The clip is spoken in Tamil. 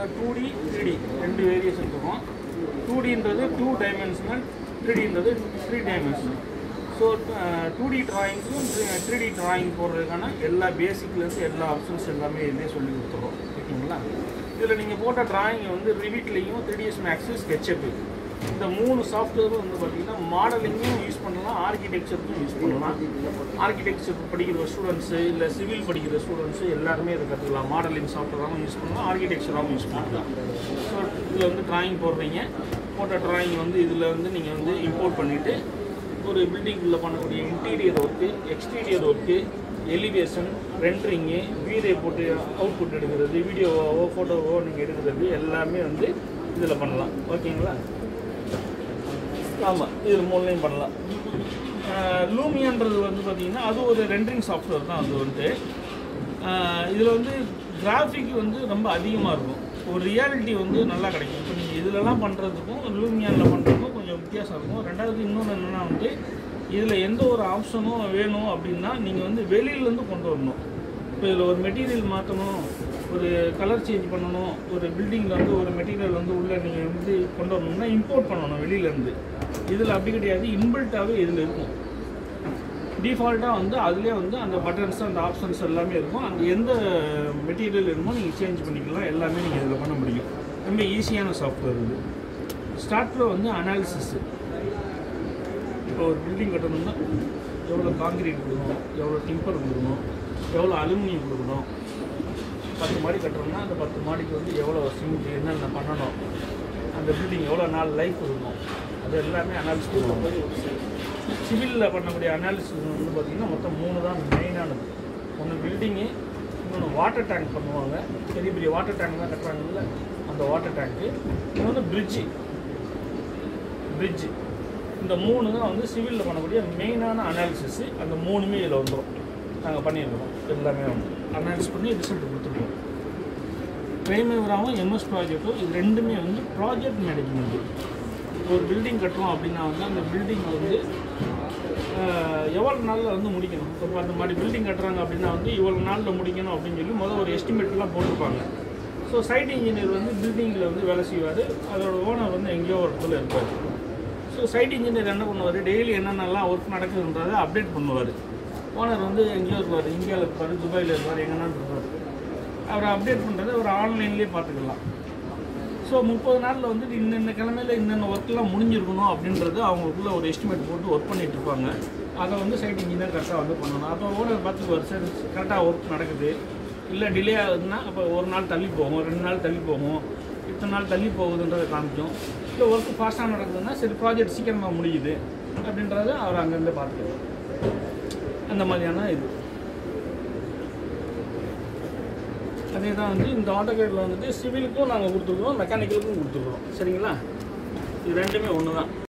டூ டி த்ரீ டி ரெண்டு வேரியேஷன் இருக்கும் டூ டின்றது டூ டைமென்ஷனல் த்ரீ டின்றது three dimensional so two D ட்ராயிங்ஸும் த்ரீ டி ட்ராயிங் போடுறதுக்கான எல்லா பேசிக்லேருந்து எல்லா ஆப்ஷன்ஸ் எல்லாமே இதே சொல்லி கொடுத்துறோம் ஓகேங்களா இதில் நீங்கள் போட்ட டிராயிங் வந்து ரிவிட்லேயும் த்ரீ டிஎஸ் மேக்ஸு ஸ்கெட்சப்பு இந்த மூணு சாஃப்ட்வேரும் வந்து பார்த்தீங்கன்னா மாடலிங்கும் யூஸ் பண்ணலாம் ஆர்கிடெக்சருக்கும் யூஸ் பண்ணலாம் ஆர்கிடெக்சர் படிக்கிற ஸ்டூடெண்ட்ஸு இல்லை சிவில் படிக்கிற ஸ்டூடெண்ட்ஸு எல்லாருமே இதை கற்றுக்கலாம் மாடலிங் சாஃப்ட்வேராகவும் யூஸ் பண்ணலாம் ஆர்கிடெக்சராகவும் யூஸ் பண்ணலாம் ஸோ இதில் வந்து டிராயிங் போடுறீங்க போட்ட டிராயிங் வந்து இதில் வந்து நீங்கள் வந்து இம்போர்ட் பண்ணிவிட்டு ஒரு பில்டிங்குள்ளே பண்ணக்கூடிய interior work exterior work elevation rendering video போட்டு அவுட்புட் எடுக்கிறது வீடியோவோ ஃபோட்டோவோ நீங்கள் எடுக்கிறது எல்லாமே வந்து இதில் பண்ணலாம் ஓகேங்களா ஆமாம் இது மூணுலையும் பண்ணலாம் லூமியான்றது வந்து பார்த்தீங்கன்னா அது ஒரு ரெண்டரிங் சாஃப்ட்வேர் தான் அது வந்து இதில் வந்து கிராஃபிக் வந்து ரொம்ப அதிகமாக இருக்கும் ஒரு ரியாலிட்டி வந்து நல்லா கிடைக்கும் இப்போ நீங்கள் இதிலலாம் பண்ணுறதுக்கும் லூமியானில் பண்ணுறதுக்கும் கொஞ்சம் வித்தியாசம் இருக்கும் ரெண்டாவது இன்னொன்று என்னென்னா வந்து இதில் எந்த ஒரு ஆப்ஷனும் வேணும் அப்படின்னா நீங்கள் வந்து வெளியிலேருந்து கொண்டு வரணும் இப்போ இதில் ஒரு மெட்டீரியல் மாற்றணும் ஒரு கலர் சேஞ்ச் பண்ணணும் ஒரு பில்டிங்கில் வந்து ஒரு மெட்டீரியல் வந்து உள்ளே நீங்கள் வந்து கொண்டு வரணும்னா இம்போர்ட் பண்ணணும் வெளியிலேருந்து இதில் அப்படி கிடையாது இன்பில்ட்டாகவே இதில் இருக்கும் டிஃபால்ட்டாக வந்து அதுலேயே வந்து அந்த பட்டன்ஸ் அந்த ஆப்ஷன்ஸ் எல்லாமே இருக்கும் அந்த எந்த மெட்டீரியல் வேணுமோ நீங்கள் சேஞ்ச் பண்ணிக்கலாம் எல்லாமே நீங்கள் இதில் பண்ண முடியும் ரொம்ப ஈஸியான சாஃப்ட்வேர் இது ஸ்டார்டில் வந்து அனாலிசிஸ் இப்போ ஒரு பில்டிங் கட்டணும்னா எவ்வளோ காங்கிரீட் கொடுக்கணும் எவ்வளோ டிம்பர் கொடுக்கணும் எவ்வளோ அலுமினியம் கொடுக்கணும் பத்து மாடி கட்டுறோம்னா அந்த பத்து மாடிக்கு வந்து எவ்வளோ சிமெண்ட் என்னென்ன பண்ணணும் அந்த பில்டிங் எவ்வளோ நாள் லைஃப் இருக்கும் அது எல்லாமே அனாலிசிஸ் பண்ணுவாங்க சிவிலில் பண்ணக்கூடிய அனாலிசிஸ் வந்து பார்த்திங்கன்னா மொத்தம் மூணு தான் மெயினானது ஒன்று பில்டிங்கு இன்னொன்று வாட்டர் டேங்க் பண்ணுவாங்க பெரிய பெரிய வாட்டர் டேங்க்லாம் கட்டுறாங்கல்ல அந்த வாட்டர் டேங்க்கு இன்னொன்று பிரிட்ஜு பிரிட்ஜு இந்த மூணு தான் வந்து சிவிலில் பண்ணக்கூடிய மெயினான அனாலிசிஸ் அந்த மூணுமே இதில் வந்துடும் நாங்கள் பண்ணியிருக்கிறோம் எல்லாமே வந்து அனாலிஸ் பண்ணி ரிசல்ட் கொடுத்துருக்கோம் பிரைமேவராகவும் எம்எஸ் ப்ராஜெக்ட்டும் இது ரெண்டுமே வந்து ப்ராஜெக்ட் மேனேஜ்மெண்ட்டு ஒரு பில்டிங் கட்டுறோம் அப்படின்னா வந்து அந்த பில்டிங் வந்து ஆஹ், எவ்வளோ நாளில் வந்து முடிக்கணும் இப்போ அந்த மாதிரி பில்டிங் கட்டுறாங்க அப்படின்னா வந்து இவ்வளோ நாளில் முடிக்கணும் அப்படின்னு சொல்லி முதல் ஒரு எஸ்டிமேட்லாம் போட்டிருப்பாங்க ஸோ சைட் இன்ஜினியர் வந்து பில்டிங்கில் வந்து வேலை செய்வார் அதோட ஓனர் வந்து எங்கேயோ ஒரு இடத்துல இருப்பார் ஸோ சைட் இன்ஜினியர் என்ன பண்ணுவார் டெய்லி என்னென்னலாம் ஒர்க் நடக்குதுன்றதை அப்டேட் பண்ணுவார் ஓனர் வந்து எங்கேயோ இருப்பார் இந்தியாவில் இருப்பார் துபாயில் இருப்பார் எங்கன்னா இருப்பார் அவரை அப்டேட் பண்ணுறதை அவர் ஆன்லைன்லேயே பார்த்துக்கலாம் ஸோ முப்பது நாளில் வந்து இன்னென்ன கிழமையில இன்னென்ன ஒர்க்லாம் முடிஞ்சிருக்கணும் அப்படின்றது அவங்களுக்குள்ள ஒரு எஸ்டிமேட் போட்டு ஒர்க் பண்ணிட்டு இருப்பாங்க அதை வந்து சைட் இன்ஜினியர் கரெக்டாக வந்து பண்ணணும் அப்போ ஓனர் பார்த்துக்குவார் சார் கரெக்டாக ஒர்க் நடக்குது இல்லை டிலே ஆகுதுன்னா அப்போ ஒரு நாள் தள்ளி போகும் ரெண்டு நாள் தள்ளி போகும் இத்தனை நாள் தள்ளி போகுதுன்றதை காமிக்கும் இல்லை ஒர்க் ஃபாஸ்ட்டாக நடக்குதுன்னா சரி ப்ராஜெக்ட் சீக்கிரமாக முடியுது அப்படின்றத அவர் அங்கேருந்து பார்த்துக்குவார் அந்த மாதிரியான இது அதே தான் வந்து இந்த ஆட்டோகேட்டில் வந்துட்டு சிவிலுக்கும் நாங்கள் கொடுத்துருக்குறோம் மெக்கானிக்கலுக்கும் கொடுத்துருக்குறோம் சரிங்களா இது ரெண்டுமே ஒன்று தான்